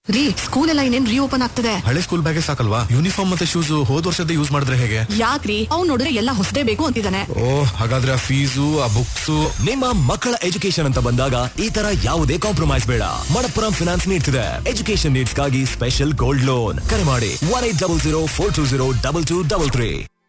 ರೀ ಸ್ಕೂಲ್ ಎಲ್ಲ ಇನ್ನೇನ್ ರೀಓಪನ್ ಆಗ್ತದೆ ಹಳೆ ಸ್ಕೂಲ್ ಬ್ಯಾಗೇ ಸಾಕಲ್ವಾ ಯೂನಿಫಾರ್ಮ್ ಮತ್ತೆ ಶೂಸ್ ಹೋದ್ ವರ್ಷದ ಯೂಸ್ ಮಾಡಿದ್ರೆ ಹೇಗೆ ಯಾಕ್ರಿ ಅವ್ನ್ ನೋಡಿದ್ರೆ ಎಲ್ಲ ಹೊಸದೇ ಬೇಕು ಅಂತಿದ್ದಾನೆ ಓ ಹಾಗಾದ್ರೆ ಆ ಫೀಸು ಆ ಬುಕ್ಸು ನಿಮ್ಮ ಮಕ್ಕಳ ಎಜುಕೇಶನ್ ಅಂತ ಬಂದಾಗ ಈ ತರ ಯಾವುದೇ ಕಾಂಪ್ರಮೈಸ್ ಬೇಡ ಮಣಪ್ಪುರಂ ಫಿನಾನ್ಸ್ ನೀಡ್ತಿದೆ ಎಜುಕೇಶನ್ ನೀಡ್ಸ್ಗಾಗಿ ಸ್ಪೆಷಲ್ ಗೋಲ್ಡ್ ಲೋನ್ ಕರೆ ಮಾಡಿ one eight double zero four two zero double two double three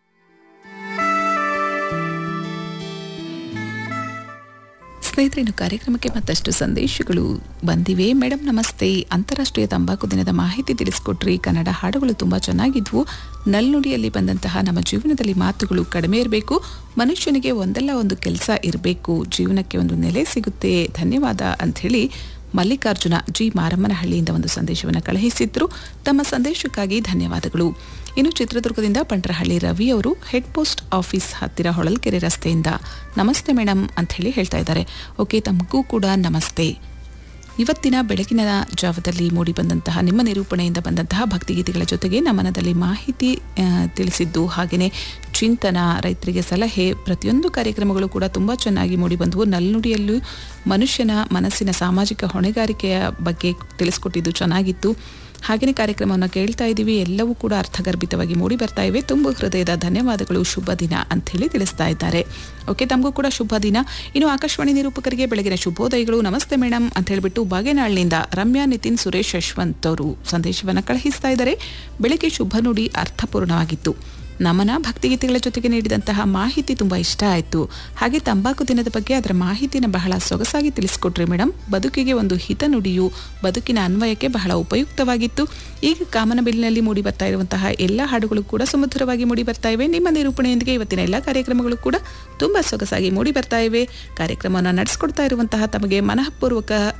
ಸ್ನೇಹಿತರೆ ಇನ್ನು ಕಾರ್ಯಕ್ರಮಕ್ಕೆ ಮತ್ತಷ್ಟು ಸಂದೇಶಗಳು ಬಂದಿವೆ ಮೇಡಮ್ ನಮಸ್ತೆ ಅಂತಾರಾಷ್ಟ್ರೀಯ ತಂಬಾಕು ದಿನದ ಮಾಹಿತಿ ತಿಳಿಸ್ಕೊಟ್ರಿ ಕನ್ನಡ ಹಾಡುಗಳು ತುಂಬ ಚೆನ್ನಾಗಿದ್ವು ನಲ್ನುಡಿಯಲ್ಲಿ ಬಂದಂತಹ ನಮ್ಮ ಜೀವನದಲ್ಲಿ ಮಾತುಗಳು ಕಡಿಮೆ ಇರಬೇಕು ಮನುಷ್ಯನಿಗೆ ಒಂದಲ್ಲ ಒಂದು ಕೆಲಸ ಇರಬೇಕು ಜೀವನಕ್ಕೆ ಒಂದು ನೆಲೆ ಸಿಗುತ್ತೆ ಧನ್ಯವಾದ ಅಂಥೇಳಿ ಮಲ್ಲಿಕಾರ್ಜುನ ಜಿ ಮಾರಮ್ಮನಹಳ್ಳಿಯಿಂದ ಒಂದು ಸಂದೇಶವನ್ನು ಕಳುಹಿಸಿದ್ರು ತಮ್ಮ ಸಂದೇಶಕ್ಕಾಗಿ ಧನ್ಯವಾದಗಳು ಇನ್ನು ಚಿತ್ರದುರ್ಗದಿಂದ ಪಂಟ್ರಹಳ್ಳಿ ರವಿ ಅವರು ಹೆಡ್ ಪೋಸ್ಟ್ ಆಫೀಸ್ ಹತ್ತಿರ ಹೊಳಲ್ಕೆರೆ ರಸ್ತೆಯಿಂದ ನಮಸ್ತೆ ಮೇಡಮ್ ಅಂತ ಹೇಳಿ ಹೇಳ್ತಾ ಇದ್ದಾರೆ ಓಕೆ ತಮಗೂ ಕೂಡ ನಮಸ್ತೆ ಇವತ್ತಿನ ಬೆಳಗಿನ ಜಾವದಲ್ಲಿ ಮೂಡಿಬಂದಂತಹ ನಿಮ್ಮ ನಿರೂಪಣೆಯಿಂದ ಬಂದಂತಹ ಭಕ್ತಿಗೀತೆಗಳ ಜೊತೆಗೆ ನಮ್ಮನದಲ್ಲಿ ಮಾಹಿತಿ ಆ, ತಿಳಿಸಿದ್ದು ಹಾಗೆಯೇ ಚಿಂತನ ರೈತರಿಗೆ ಸಲಹೆ ಪ್ರತಿಯೊಂದು ಕಾರ್ಯಕ್ರಮಗಳು ಕೂಡ ತುಂಬ ಚೆನ್ನಾಗಿ ಮೂಡಿಬಂದವು ನಲ್ನುಡಿಯಲ್ಲೂ ಮನುಷ್ಯನ ಮನಸ್ಸಿನ ಸಾಮಾಜಿಕ ಹೊಣೆಗಾರಿಕೆಯ ಬಗ್ಗೆ ತಿಳಿಸ್ಕೊಟ್ಟಿದ್ದು ಚೆನ್ನಾಗಿತ್ತು ಹಾಗೆಯೇ ಕಾರ್ಯಕ್ರಮವನ್ನು ಕೇಳ್ತಾ ಇದ್ದೀವಿ ಎಲ್ಲವೂ ಕೂಡ ಅರ್ಥಗರ್ಭಿತವಾಗಿ ಮೂಡಿ ಬರ್ತಾ ಇವೆ ತುಂಬ ಹೃದಯದ ಧನ್ಯವಾದಗಳು ಶುಭ ದಿನ ಅಂಥೇಳಿ ತಿಳಿಸ್ತಾ ಇದ್ದಾರೆ ಓಕೆ ತಮಗೂ ಕೂಡ ಶುಭ ದಿನ ಇನ್ನು ಆಕಾಶವಾಣಿ ನಿರೂಪಕರಿಗೆ ಬೆಳಗಿನ ಶುಭೋದಯಗಳು ನಮಸ್ತೆ ಮೇಡಮ್ ಅಂತ ಹೇಳ್ಬಿಟ್ಟು ಬಾಗೇನಾಳ್ನಿಂದ ರಮ್ಯಾ ನಿತಿನ್ ಸುರೇಶ್ ಯಶವಂತ್ ಅವರು ಸಂದೇಶವನ್ನು ಕಳುಹಿಸ್ತಾ ಇದ್ದಾರೆ ಬೆಳಗ್ಗೆ ಶುಭ ನುಡಿ ಅರ್ಥಪೂರ್ಣವಾಗಿತ್ತು ನಮನ ಭಕ್ತಿಗೀತೆಗಳ ಜೊತೆಗೆ ನೀಡಿದಂತಹ ಮಾಹಿತಿ ತುಂಬ ಇಷ್ಟ ಆಯಿತು ಹಾಗೆ ತಂಬಾಕು ದಿನದ ಬಗ್ಗೆ ಅದರ ಮಾಹಿತಿನ ಬಹಳ ಸೊಗಸಾಗಿ ತಿಳಿಸ್ಕೊಟ್ರಿ ಮೇಡಮ್ ಬದುಕಿಗೆ ಒಂದು ಹಿತ ನುಡಿಯು ಬದುಕಿನ ಅನ್ವಯಕ್ಕೆ ಬಹಳ ಉಪಯುಕ್ತವಾಗಿತ್ತು ಈಗ ಕಾಮನಬಿಲ್ಲಿನಲ್ಲಿ ಮೂಡಿ ಬರ್ತಾ ಇರುವಂತಹ ಎಲ್ಲ ಹಾಡುಗಳು ಕೂಡ ಸುಮಧುರವಾಗಿ ಮೂಡಿ ಬರ್ತಾ ಇವೆ ನಿಮ್ಮ ನಿರೂಪಣೆಯೊಂದಿಗೆ ಇವತ್ತಿನ ಎಲ್ಲ ಕಾರ್ಯಕ್ರಮಗಳು ಕೂಡ ತುಂಬ ಸೊಗಸಾಗಿ ಮೂಡಿ ಬರ್ತಾ ಇವೆ ಕಾರ್ಯಕ್ರಮವನ್ನು ನಡೆಸ್ಕೊಡ್ತಾ ಇರುವಂತಹ ತಮಗೆ ಮನಃಪೂರ್ವಕ